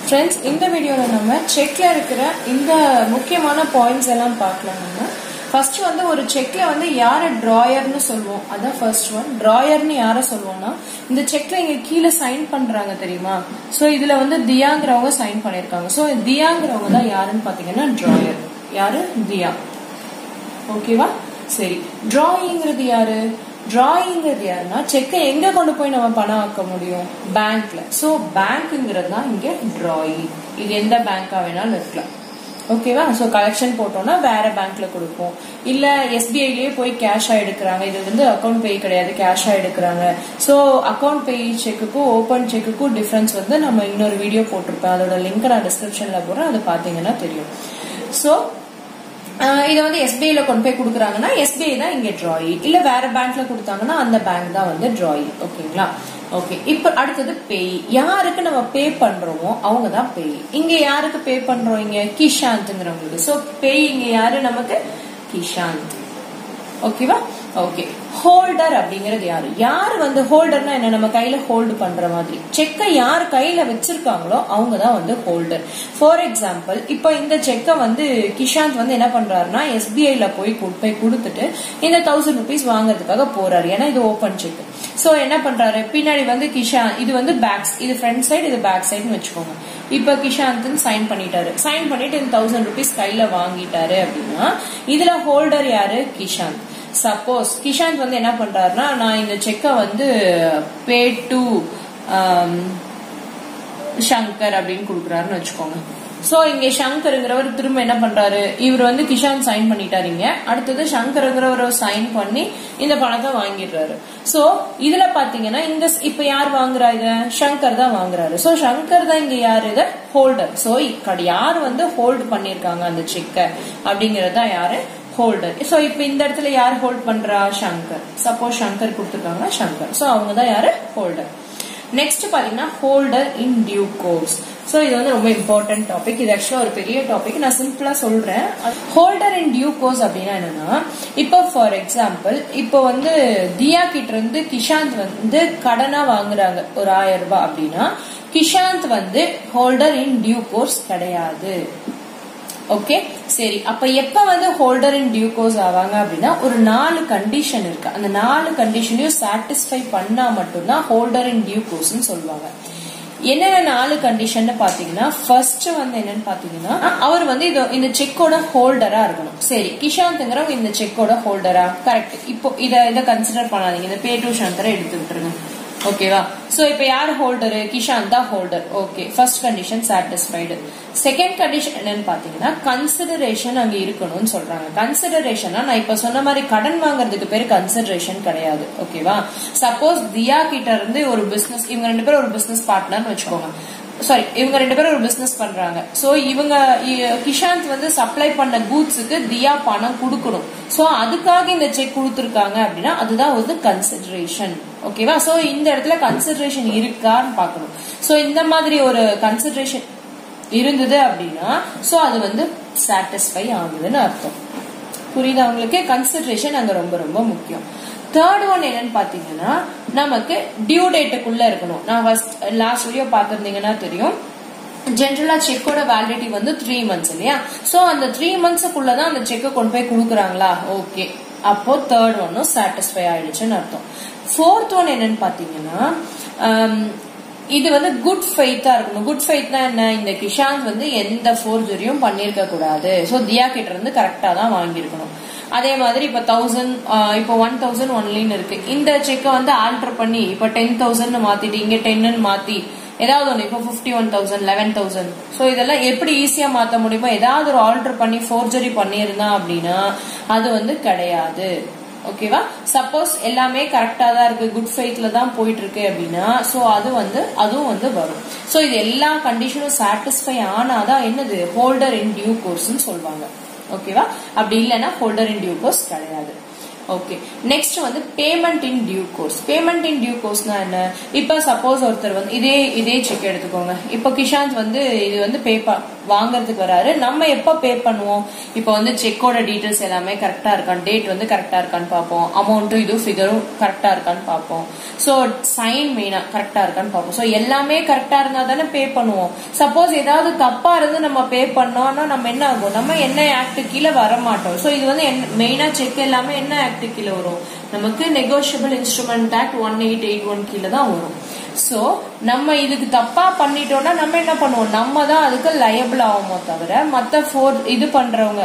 friends இந்த வீடியோவில் நம்ம செக்ல இருக்கிற இந்த முக்கியமான பாயிண்ட்ஸ் எல்லாம் பார்க்கலாம் நம்ம ஃபர்ஸ்ட் வந்து ஒரு செக்ல வந்து யார டிராயர்னு சொல்லுவோம் அதான் ஃபர்ஸ்ட் ஒன் டிராயர்னு யார சொல்லுவோம்னா இந்த செக்ல இங்க கீழே சைன் பண்றாங்க தெரியுமா சோ இதுல வந்து தியாங்கிறவங்க சைன் பண்ணிருக்காங்க சோ தியாங்கிறவங்க தான் யாருன்னு பாத்தீங்கன்னா டிராயர் யாரு தியா ஓகேவா சரி டிராயிங்கிறது யாரு டிராயிங்கிறது யாருன்னா செக்கை எங்க கொண்டு போய் நம்ம பணம் ஆக்க முடியும் பேங்க்ல சோ பேங்க்ங்கிறது தான் இங்க டிராயிங் இது எந்த பேங்கா வேணாலும் இருக்கலாம் ஓகேவா ஸோ கலெக்ஷன் போட்டோம்னா வேற பேங்க்ல கொடுப்போம் இல்ல எஸ்பிஐலயே போய் கேஷா எடுக்கிறாங்க இது வந்து அக்கௌண்ட் பே கிடையாது கேஷா எடுக்கிறாங்க ஸோ அக்கௌண்ட் பே செக்குக்கும் ஓப்பன் செக்குக்கும் டிஃபரன்ஸ் வந்து நம்ம இன்னொரு வீடியோ போட்டிருப்பேன் அதோட லிங்க் நான் டிஸ்கிரிப்ஷன்ல போடுறேன் அது பாத்தீங்கன்னா தெரியும் ஸோ இதை வந்து எஸ்பிஐல கொண்டு போய் கொடுக்குறாங்கன்னா எஸ்பிஐ தான் இங்க டிராயி இல்ல வேற பேங்க்ல கொடுத்தாங்கன்னா அந்த பேங்க் தான் வந்து டிராயி ஓகேங்களா ஓகே இப்ப அடுத்தது பேய் யாருக்கு நம்ம பே பண்றோமோ அவங்க தான் பேய் இங்க யாருக்கு பே பண்றோம் இங்க கிஷாந்த்ங்கிறவங்களுக்கு சோ பேய் இங்க யாரு நமக்கு கிஷாந்த் ஓகேவா ஓகே ஹோல்டர் அப்படிங்கிறது யாரு யார் வந்து ஹோல்டர்னா என்ன நம்ம கையில ஹோல்டு பண்ற மாதிரி செக்கை யார் கையில வச்சிருக்காங்களோ அவங்க தான் வந்து ஹோல்டர் ஃபார் எக்ஸாம்பிள் இப்போ இந்த செக்கை வந்து கிஷாந்த் வந்து என்ன பண்றாருன்னா எஸ்பிஐல போய் போய் கொடுத்துட்டு இந்த தௌசண்ட் ருபீஸ் வாங்குறதுக்காக போறாரு ஏன்னா இது ஓப்பன் செக் சோ என்ன பண்றாரு பின்னாடி வந்து கிஷாந்த் இது வந்து பேக்ஸ் இது ஃப்ரண்ட் சைடு இது பேக் சைடுன்னு வச்சுக்கோங்க இப்ப கிஷாந்த் சைன் பண்ணிட்டாரு சைன் பண்ணிட்டு இந்த தௌசண்ட் ருபீஸ் கையில வாங்கிட்டாரு அப்படின்னா இதுல ஹோல்டர் யாரு கிஷாந்த் சப்போஸ் கிஷாந்த் வந்து என்ன பண்றாருன்னா நான் இந்த செக்கை வந்து பே டு சங்கர் அப்படின்னு கொடுக்குறாருன்னு வச்சுக்கோங்க சோ இங்க சங்கருங்கிறவர் திரும்ப என்ன பண்றாரு இவர் வந்து கிஷாந்த் சைன் பண்ணிட்டாருங்க அடுத்தது சங்கருங்கிறவர் சைன் பண்ணி இந்த பணத்தை வாங்கிடுறாரு சோ இதுல பாத்தீங்கன்னா இந்த இப்ப யார் வாங்குறா இத சங்கர் தான் வாங்குறாரு சோ சங்கர் தான் இங்க யாரு இத ஹோல்டர் சோ யார் வந்து ஹோல்டு பண்ணிருக்காங்க அந்த செக்கை அப்படிங்கறது தான் யாரு ஹோல்டர் சோ இப்ப இந்த இடத்துல யார் ஹோல்ட் பண்றா சங்கர் சப்போஸ் சங்கர் கொடுத்துருக்காங்கன்னா சங்கர் சோ அவங்க தான் யாரு ஹோல்டர் நெக்ஸ்ட் பாத்தீங்கன்னா holder in due course so இது வந்து ரொம்ப இம்பார்ட்டன்ட் டாபிக் இது ஆக்சுவலா ஒரு பெரிய டாபிக் நான் சிம்பிளா சொல்றேன் ஹோல்டர் இன் டியூ கோர்ஸ் அப்படின்னா என்னன்னா இப்போ ஃபார் எக்ஸாம்பிள் இப்போ வந்து தியா கிட்ட இருந்து கிஷாந்த் வந்து கடனா வாங்குறாங்க ஒரு ஆயிரம் ரூபாய் அப்படின்னா கிஷாந்த் வந்து ஹோல்டர் இன் டியூ கோர்ஸ் கிடையாது ஓகே சரி அப்ப எப்ப வந்து ஹோல்டர் இன் டியூ கோர்ஸ் ஆவாங்க அப்படின்னா ஒரு நாலு கண்டிஷன் இருக்கு அந்த நாலு கண்டிஷனையும் சாட்டிஸ்ஃபை பண்ணா மட்டும்தான் ஹோல்டர் இன் டியூ கோர்ஸ் சொல்லுவாங்க என்னென்ன நாலு கண்டிஷன் பாத்தீங்கன்னா ஃபர்ஸ்ட் வந்து என்னன்னு பாத்தீங்கன்னா அவர் வந்து இது இந்த செக்கோட ஹோல்டரா இருக்கணும் சரி கிஷாந்த்ங்கிறவங்க இந்த செக்கோட ஹோல்டரா கரெக்ட் இப்போ இத இதை கன்சிடர் பண்ணாதீங்க இந்த பே டு சங்கரை எடுத்து விட்டுருங்க ஓகேவா சோ இப்ப யார் ஹோல்டர் கிஷாந்த் தான் holder okay first condition satisfied second condition என்னன்னு பாத்தீங்கன்னா கன்சிடரேஷன் அங்க இருக்கணும்னு சொல்றாங்க கன்சிடரேஷனா நான் இப்ப சொன்ன மாதிரி கடன் வாங்குறதுக்கு பேரு கன்சிடரேஷன் கிடையாது ஓகேவா சப்போஸ் தியா கிட்ட இருந்து ஒரு பிசினஸ் இவங்க ரெண்டு பேரும் ஒரு பிசினஸ் பார்ட்னர்னு வச்சுக்கோங்க சாரி இவங்க ரெண்டு பேரும் ஒரு பிசினஸ் பண்றாங்க சோ இவங்க கிஷாந்த் வந்து சப்ளை பண்ண கூட்ஸுக்கு தியா பணம் கொடுக்கணும் சோ அதுக்காக இந்த செக் கொடுத்துருக்காங்க அப்படின்னா அதுதான் வந்து கன்சிடரேஷன் ஓகேவா சோ இந்த இடத்துல கன்சிடரேஷன் இருக்கான்னு பாக்கணும் சோ இந்த மாதிரி ஒரு கன்சிடரேஷன் இருந்தது அப்படின்னா சோ அது வந்து சாட்டிஸ்ஃபை ஆகுதுன்னு அர்த்தம் புரியுதா உங்களுக்கு கன்சிடரேஷன் அங்க ரொம்ப ரொம்ப முக்கியம் தேர்ட் ஒன் என்னன்னு பாத்தீங்கன்னா நமக்கு டியூ டேட்டுக்குள்ள இருக்கணும் நான் ஃபர்ஸ்ட் லாஸ்ட் வீடியோ பாத்திருந்தீங்கன்னா தெரியும் ஜென்ரலா செக்கோட வேலிடிட்டி வந்து த்ரீ மந்த்ஸ் இல்லையா சோ அந்த த்ரீ மந்த்ஸுக்குள்ளதான் அந்த செக்கை கொண்டு போய் கொடுக்குறாங்களா ஓகே அப்போ தேர்ட் ஒன்னும் சாட்டிஸ்ஃபை ஆயிடுச்சுன்னு அர்த்தம் ஃபோர்த் ஒன் என்னன்னு பாத்தீங்கன்னா இது வந்து குட் ஃபெய்த்தா இருக்கணும் குட் ஃபெய்த்னா என்ன இந்த கிஷாந்த் வந்து எந்த ஃபோர்ஜரியும் பண்ணிருக்க கூடாது சோ தியா கிட்ட இருந்து கரெக்டா தான் வாங்கியிருக்கணும் அதே மாதிரி இப்ப தௌசண்ட் இப்போ ஒன் தௌசண்ட் ஒன்லின்னு இருக்கு இந்த செக்கை வந்து ஆல்டர் பண்ணி இப்ப டென் தௌசண்ட் மாத்திட்டு இங்க டென்னு மாத்தி ஏதாவது ஒன்று இப்போ fifty one thousand eleven thousand so இதெல்லாம் எப்படி ஈஸியா மாத்த முடியுமோ ஏதாவது ஒரு ஆல்டர் பண்ணி ஃபோர்ஜரி பண்ணியிருந்தான் அப்படின்னா அது வந்து கிடையாது ஓகேவா சப்போஸ் எல்லாமே கரெக்டா தான் இருக்கு குட் ஃபெய்த்ல தான் போயிட்டு இருக்கு அப்படின்னா சோ அது வந்து அதுவும் வந்து வரும் சோ இது எல்லா கண்டிஷனும் சாட்டிஸ்ஃபை ஆனாதான் என்னது ஹோல்டர் இன் டியூ கோர்ஸ்னு சொல்லுவாங்க ஓகேவா அப்படி இல்லைன்னா ஹோல்டர் இன் டியூ கோர்ஸ் கிடையாது ஓகே நெக்ஸ்ட் வந்து payment in due course payment in due கோர்ஸ்னா என்ன இப்ப சப்போஸ் ஒருத்தர் வந்து இதே இதே செக் எடுத்துக்கோங்க இப்ப கிஷாந்த் வந்து இது வந்து பே வாங்குறதுக்கு வராரு நம்ம எப்ப பே பண்ணுவோம் இப்ப வந்து செக்கோட டீடைல்ஸ் எல்லாமே கரெக்டா இருக்கான் டேட் வந்து கரெக்டா இருக்கான்னு பார்ப்போம் அமௌண்ட்டும் இது ஃபிகரும் கரெக்டா இருக்கான்னு பார்ப்போம் சோ சைன் மெயினா கரெக்டா இருக்கான்னு பார்ப்போம் சோ எல்லாமே கரெக்டா இருந்தா தானே பே பண்ணுவோம் சப்போஸ் ஏதாவது தப்பா இருந்து நம்ம பே பண்ணோம்னா நம்ம என்ன ஆகும் நம்ம என்ன ஆக்ட் கீழே வர மாட்டோம் சோ இது வந்து மெயினா செக் எல்லாமே என்ன ஆக்ட் கீழே வரும் நமக்கு negotiable instrument act one eight eight one கீழே தான் வரும் சோ நம்ம இதுக்கு தப்பா பண்ணிட்டோம்னா நம்ம என்ன பண்ணுவோம் நம்ம தான் அதுக்கு லயபிள் ஆகுமோ தவிர மத்த ஃபோர் இது பண்றவங்க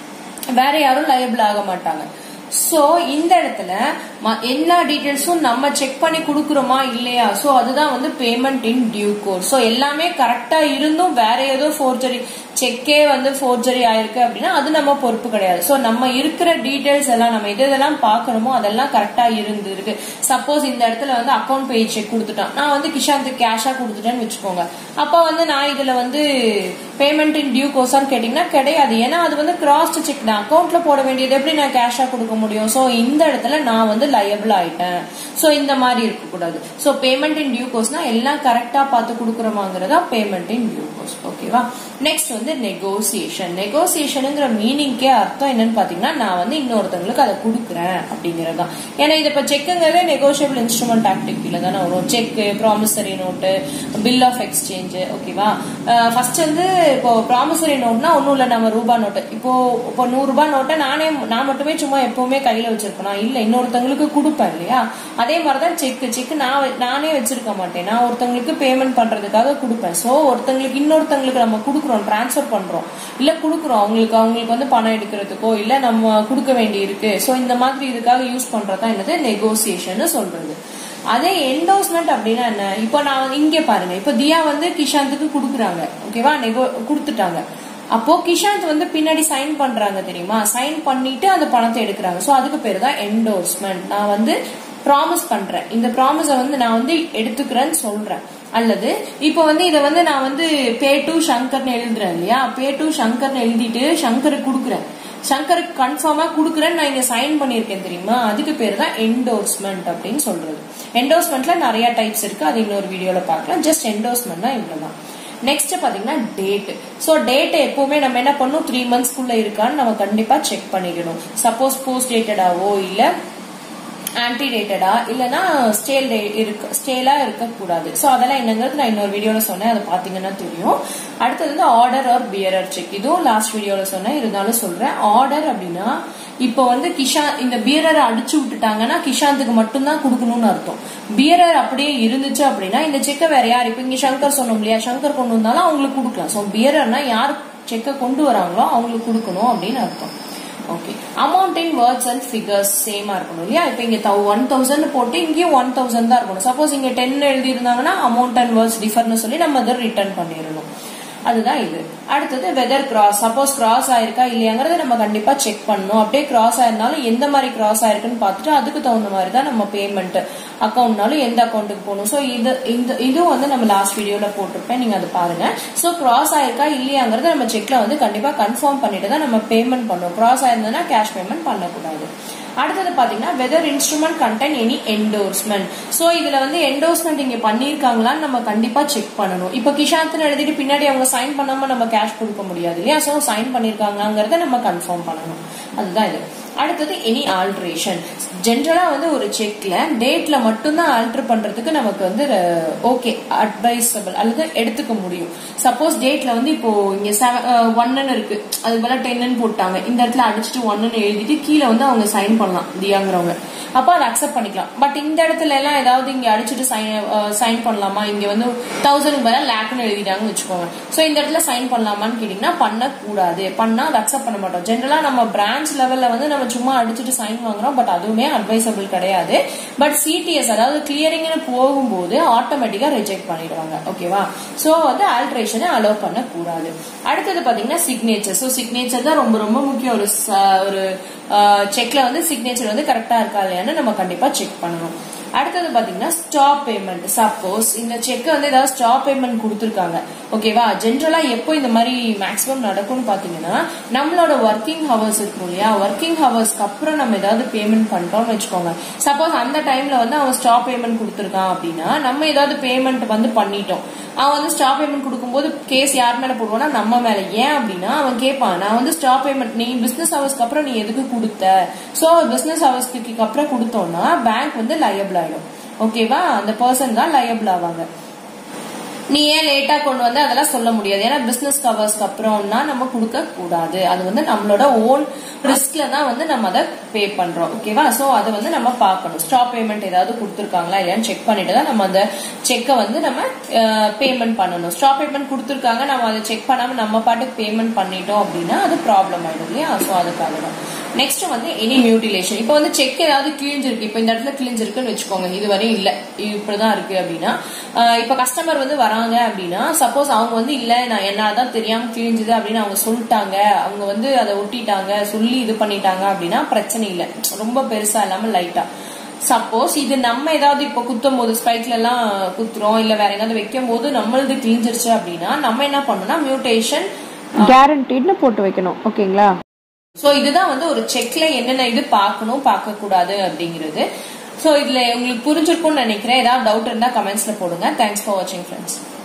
வேற யாரும் லயபிள் ஆக மாட்டாங்க சோ இந்த இடத்துல எல்லா டீடைல்ஸும் நம்ம செக் பண்ணி கொடுக்குறோமா இல்லையா சோ அதுதான் வந்து payment in due course so எல்லாமே கரெக்டா இருந்தும் வேற ஏதோ ஃபோர்ஜரி செக்கே வந்து ஃபோர்ஜரி ஆயிருக்கு அப்படின்னா அது நம்ம பொறுப்பு கிடையாது சோ நம்ம இருக்கிற டீடைல்ஸ் எல்லாம் நம்ம எது எதெல்லாம் பாக்கணுமோ அதெல்லாம் கரெக்டா இருந்திருக்கு சப்போஸ் இந்த இடத்துல வந்து அக்கௌண்ட் பேஜ் செக் கொடுத்துட்டான் நான் வந்து கிஷாந்த் கேஷா கொடுத்துட்டேன்னு வச்சுக்கோங்க அப்ப வந்து நான் இதுல வந்து பேமெண்ட் இன் டியூ கோர்ஸான்னு கேட்டீங்கன்னா கிடையாது ஏன்னா அது வந்து கிராஸ் செக் நான் அக்கௌண்ட்ல போட வேண்டியது எப்படி நான் கேஷா கொடுக்க முடியும் சோ இந்த இடத்துல நான் வந்து லயபிள் ஆயிட்டேன் சோ இந்த மாதிரி இருக்க கூடாது சோ பேமெண்ட் இன் டியூ கோர்ஸ்னா எல்லாம் கரெக்டா பார்த்து கொடுக்குறோமாங்கிறதா பேமெண்ட் இன் டியூ கோர்ஸ் ஓகேவா நெக்ஸ்ட் வந்து நெகோசியேஷன் நெகோசியேஷனுங்கிற மீனிங்கே அர்த்தம் என்னன்னு பாத்தீங்கன்னா நான் வந்து இன்னொருத்தவங்களுக்கு அதை கொடுக்குறேன் அப்படிங்கிறது தான் ஏன்னா இது இப்ப செக்குங்கிறதே நெகோசியபிள் இன்ஸ்ட்ருமெண்ட் ஆக்டிவ் கீழே தானே வரும் cheque promissory note bill of exchange ஓகேவா ஃபர்ஸ்ட் வந்து இப்போ ப்ராமிசரி நோட்னா ஒன்றும் இல்லை நம்ம ரூபா நோட்டு இப்போ இப்போ நூறு ரூபாய் நோட்டை நானே நான் மட்டுமே சும்மா எப்பவுமே கையில வச்சிருப்பேன் இல்ல இன்னொருத்தவங்களுக்கு கொடுப்பேன் இல்லையா அதே மாதிரிதான் செக் செக் நான் நானே வச்சிருக்க மாட்டேன் நான் ஒருத்தவங்களுக்கு பேமெண்ட் பண்றதுக்காக கொடுப்பேன் சோ ஒருத்தவங்களுக்கு இன்னொருத்தவங்களுக்கு நம்ம கொடுக்குறோம் டிரான்ஸ்ஃபர் பண்றோம் இல்ல கொடுக்குறோம் அவங்களுக்கு அவங்களுக்கு வந்து பணம் எடுக்கிறதுக்கோ இல்ல நம்ம கொடுக்க வேண்டி இருக்கு சோ இந்த மாதிரி இதுக்காக யூஸ் பண்றதா என்னது நெகோசியேஷன் சொல்றது அதே என்டோஸ்மெண்ட் அப்படின்னா என்ன இப்போ நான் இங்க பாருங்க இப்போ தியா வந்து கிஷாந்துக்கு கொடுக்குறாங்க ஓகேவா நெகோ கொடுத்துட்டாங்க அப்போ கிஷாந்த் வந்து பின்னாடி சைன் பண்றாங்க தெரியுமா சைன் பண்ணிட்டு அந்த பணத்தை எடுக்கிறாங்க சோ அதுக்கு பேரு தான் என்டோர்ஸ்மெண்ட் நான் வந்து ப்ராமிஸ் பண்றேன் இந்த ப்ராமிஸ வந்து நான் வந்து எடுத்துக்கிறேன்னு சொல்றேன் அல்லது இப்போ வந்து இதை வந்து நான் வந்து பே டு சங்கர்னு எழுதுறேன் இல்லையா பே டு சங்கர்னு எழுதிட்டு சங்கருக்கு கொடுக்குறேன் சங்கருக்கு கன்ஃபார்மா கொடுக்குறேன்னு நான் இங்க சைன் பண்ணிருக்கேன் தெரியுமா அதுக்கு பேர் தான் என்டோர்ஸ்மெண்ட் அப்படின்னு சொல்றது என்டோர்ஸ்மெண்ட்ல நிறைய டைப்ஸ் இருக்கு அது இன்னொரு வீடியோல பார்க்கலாம் ஜஸ்ட் என்டோர்ஸ்மெண்ட்னா இவ்வளவுதான் நெக்ஸ்ட் பாத்தீங்கன்னா டேட் சோ டேட் எப்பவுமே நம்ம என்ன பண்ணும் த்ரீ மந்த்ஸ்க்குள்ள இருக்கான்னு நம்ம கண்டிப்பா செக் பண்ணிக்கணும் சப்போஸ் போஸ்ட் டேட்டடாவோ இல்ல ஆன்டி டேட்டடா இல்லனா ஸ்டேல் இருக்கு ஸ்டேலா இருக்கக்கூடாது ஸோ அதெல்லாம் என்னங்கிறது நான் இன்னொரு வீடியோல சொன்னேன் அதை பாத்தீங்கன்னா தெரியும் அடுத்தது வந்து ஆர்டர் ஆர் பியரர் செக் இதுவும் லாஸ்ட் வீடியோல சொன்னேன் இருந்தாலும் சொல்றேன் ஆர்டர் அப்படின்னா இப்போ வந்து கிஷா இந்த பியரரை அடிச்சு விட்டுட்டாங்கன்னா கிஷாந்துக்கு மட்டும்தான் கொடுக்கணும்னு அர்த்தம் பியரர் அப்படியே இருந்துச்சு அப்படின்னா இந்த செக்கை வேற யார் இப்போ இங்க சங்கர் சொன்னோம் இல்லையா சங்கர் கொண்டு வந்தாலும் அவங்களுக்கு கொடுக்கலாம் ஸோ பியரர்னா யார் செக்கை கொண்டு வராங்களோ அவங்களுக்கு கொடுக்கணும் அப்படின்னு அர்த்தம் okay amount in words and figures சேமா இருக்கணும் இல்லையா இப்போ இங்க ஒன் தௌசண்ட் போட்டு இங்கேயும் ஒன் தௌசண்ட் தான் இருக்கணும் சப்போஸ் இங்க டென் எழுதி இருந்தாங்கன்னா அமௌண்ட் அண்ட் வேர்ட்ஸ் டிஃபர்னு சொல்லி நம்ம அதை ரிட்டர்ன் பண்ணிடணும் அதுதான் இது அடுத்தது வெதர் கிராஸ் சப்போஸ் கிராஸ் ஆயிருக்கா இல்லையாங்கிறத நம்ம கண்டிப்பா செக் பண்ணணும் அப்படியே கிராஸ் ஆயிருந்தாலும் எந்த மாதிரி கிராஸ் ஆயிருக்குன்னு பார்த்துட்டு அதுக்கு தகுந்த மாதிரி தான் நம்ம பேமெண்ட் அக்கௌண்ட்னாலும் எந்த அக்கௌண்ட்டுக்கு போகணும் ஸோ இது இந்த இதுவும் வந்து நம்ம லாஸ்ட் வீடியோல போட்டிருப்பேன் நீங்க அதை பாருங்க ஸோ கிராஸ் ஆயிருக்கா இல்லையாங்கிறத நம்ம செக்ல வந்து கண்டிப்பா கன்ஃபார்ம் பண்ணிட்டு தான் நம்ம பேமெண்ட் பண்ணுவோம் கிராஸ் ஆயிருந்ததுன்னா கேஷ் பேமெண்ட் பண்ணக்கூடாது அடுத்தது பாத்தீங்கன்னா whether instrument content any endorsement so இதுல வந்து என்டோர்ஸ்மெண்ட் இங்க பண்ணிருக்காங்களான்னு நம்ம கண்டிப்பா செக் பண்ணணும் இப்ப கிஷாந்த்னு எழுதிட்டு பின்னாடி அவங்க சைன் பண்ணாம நம்ம கேஷ் கொடுக்க முடியாது இல்லையா சோ சைன் பண்ணிருக்காங்கிறத நம்ம கன்ஃபார்ம் பண்ணணும் அதுதான் இது அடுத்தது எனி ஆல்ட்ரேஷன் ஜென்ரலா வந்து ஒரு செக்ல டேட்ல மட்டும்தான் ஆல்டர் பண்றதுக்கு நமக்கு வந்து ஓகே அட்வைசபிள் அல்லது எடுத்துக்க முடியும் சப்போஸ் டேட்ல வந்து இப்போ இங்க ஒன்னு இருக்கு அது போல டென்னு போட்டாங்க இந்த இடத்துல அடிச்சுட்டு ஒன்னு எழுதிட்டு கீழே வந்து அவங்க சைன் பண்ணலாம் தியாங்கிறவங்க அப்ப அதை அக்செப்ட் பண்ணிக்கலாம் பட் இந்த இடத்துல எல்லாம் ஏதாவது இங்க அடிச்சுட்டு சைன் சைன் பண்ணலாமா இங்க வந்து தௌசண்ட் பதிலாக லேக்னு எழுதிட்டாங்கன்னு வச்சுக்கோங்க சோ இந்த இடத்துல சைன் பண்ணலாமான்னு கேட்டீங்கன்னா பண்ணக்கூடாது பண்ணா அதை அக்செப்ட் பண்ண மாட்டோம் ஜென்ரலா நம்ம பிரான்ச் லெவல்ல வந்து நம்ம சும்மா அடிச்சுட்டு சைன் வாங்குறோம் பட் அதுவுமே அட்வைசபிள் கிடையாது பட் சிடிஎஸ் அதாவது கிளியரிங்னு போகும்போது ஆட்டோமேட்டிக்கா ரிஜெக்ட் பண்ணிடுவாங்க ஓகேவா சோ வந்து ஆல்ட்ரேஷனை அலோவ் பண்ண கூடாது அடுத்தது பாத்தீங்கன்னா சிக்னேச்சர் ஸோ சிக்னேச்சர் தான் ரொம்ப ரொம்ப முக்கியம் ஒரு ஒரு செக்ல வந்து சிக்னேச்சர் வந்து கரெக்டா இருக்கா இல்லையான்னு நம்ம கண்டிப்பா செக் பண்ணணும் அடுத்தது பாத்தீங்கன்னா ஸ்டாப் பேமெண்ட் சப்போஸ் இந்த செக் வந்து ஏதாவது ஸ்டாப் பேமெண்ட் கொடுத்துருக்காங்க ஓகேவா ஜென்ரலா எப்போ இந்த மாதிரி மேக்ஸிமம் நடக்கும்னு பாத்தீங்கன்னா நம்மளோட ஒர்க்கிங் ஹவர்ஸ் இருக்கும் இல்லையா ஒர்க்கிங் ஹவர்ஸ்க்கு அப்புறம் நம்ம ஏதாவது பேமெண்ட் பண்றோம்னு வச்சுக்கோங்க சப்போஸ் அந்த டைம்ல வந்து அவன் ஸ்டாப் பேமெண்ட் கொடுத்துருக்கான் அப்படின்னா நம்ம ஏதாவது பேமெண்ட் வந்து பண்ணிட்டோம் அவன் வந்து ஸ்டாப் பேமெண்ட் கொடுக்கும்போது கேஸ் யார் மேல போடுவானா நம்ம மேல ஏன் அப்படின்னா அவன் கேட்பான் நான் வந்து ஸ்டாப் பேமெண்ட் நீ பிசினஸ் ஹவர்ஸ்க்கு அப்புறம் நீ எதுக்கு கொடுத்த சோ பிசினஸ் ஹவர்ஸ்க்கு அப்புறம் கொடுத்தோம்னா பேங்க் வந்து லயபிள் ஆயிடும் ஓகேவா அந்த பர்சன் தான் லயபிள் ஆவாங்க நீ ஏன் லேட்டா கொண்டு வந்து அதெல்லாம் சொல்ல முடியாது ஏன்னா பிசினஸ் கவர்ஸ்க்கு அப்புறம்னா நம்ம கொடுக்க கூடாது அது வந்து நம்மளோட ஓன் ரிஸ்க்ல தான் வந்து நம்ம அதை பே பண்றோம் ஓகேவா சோ அதை வந்து நம்ம பார்க்கணும் ஸ்டாப் பேமெண்ட் ஏதாவது கொடுத்துருக்காங்களா இல்லையான்னு செக் பண்ணிட்டு தான் நம்ம அந்த செக்கை வந்து நம்ம பேமெண்ட் பண்ணணும் ஸ்டாப் பேமெண்ட் கொடுத்துருக்காங்க நம்ம அதை செக் பண்ணாம நம்ம பாட்டுக்கு பேமெண்ட் பண்ணிட்டோம் அப்படின்னா அது ப்ராப்ளம் ஆயிடும் இல்லையா சோ அதுக்காக தான் நெக்ஸ்ட் வந்து எனி மியூட்டிலேஷன் இப்போ வந்து செக் ஏதாவது கிழிஞ்சிருக்கு இப்போ இந்த இடத்துல கிழிஞ்சிருக்குன்னு வச்சுக்கோங்க இது வரையும் இல்ல இப்படிதான் இருக்கு அப்படின்னா இப்போ கஸ்டமர் வந்து வராங்க அப்படின்னா சப்போஸ் அவங்க வந்து இல்ல நான் என்னாதான் தெரியாம கிழிஞ்சுது அப்படின்னு அவங்க சொல்லிட்டாங்க அவங்க வந்து அதை ஒட்டிட்டாங்க சொல்லி இது பண்ணிட்டாங்க அப்படின்னா பிரச்சனை இல்லை ரொம்ப பெருசா இல்லாம லைட்டா சப்போஸ் இது நம்ம ஏதாவது இப்ப குத்தும் போது ஸ்பைக்ல எல்லாம் குத்துறோம் இல்ல வேற எங்காவது வைக்கும் போது நம்மளது கிழிஞ்சிருச்சு அப்படின்னா நம்ம என்ன பண்ணணும்னா மியூட்டேஷன் கேரண்டீட்னு போட்டு வைக்கணும் ஓகேங்களா சோ இதுதான் வந்து ஒரு செக்ல என்னென்ன இது பார்க்கணும் பார்க்க கூடாது அப்படிங்கிறது சோ இதுல உங்களுக்கு புரிஞ்சிருக்கும்னு நினைக்கிறேன் ஏதாவது டவுட் இருந்தா கமெண்ட்ஸ்ல போடுங்க தேங்க்ஸ் ஃபார் வாட்சிங் ஃப்ரெண்ட்ஸ்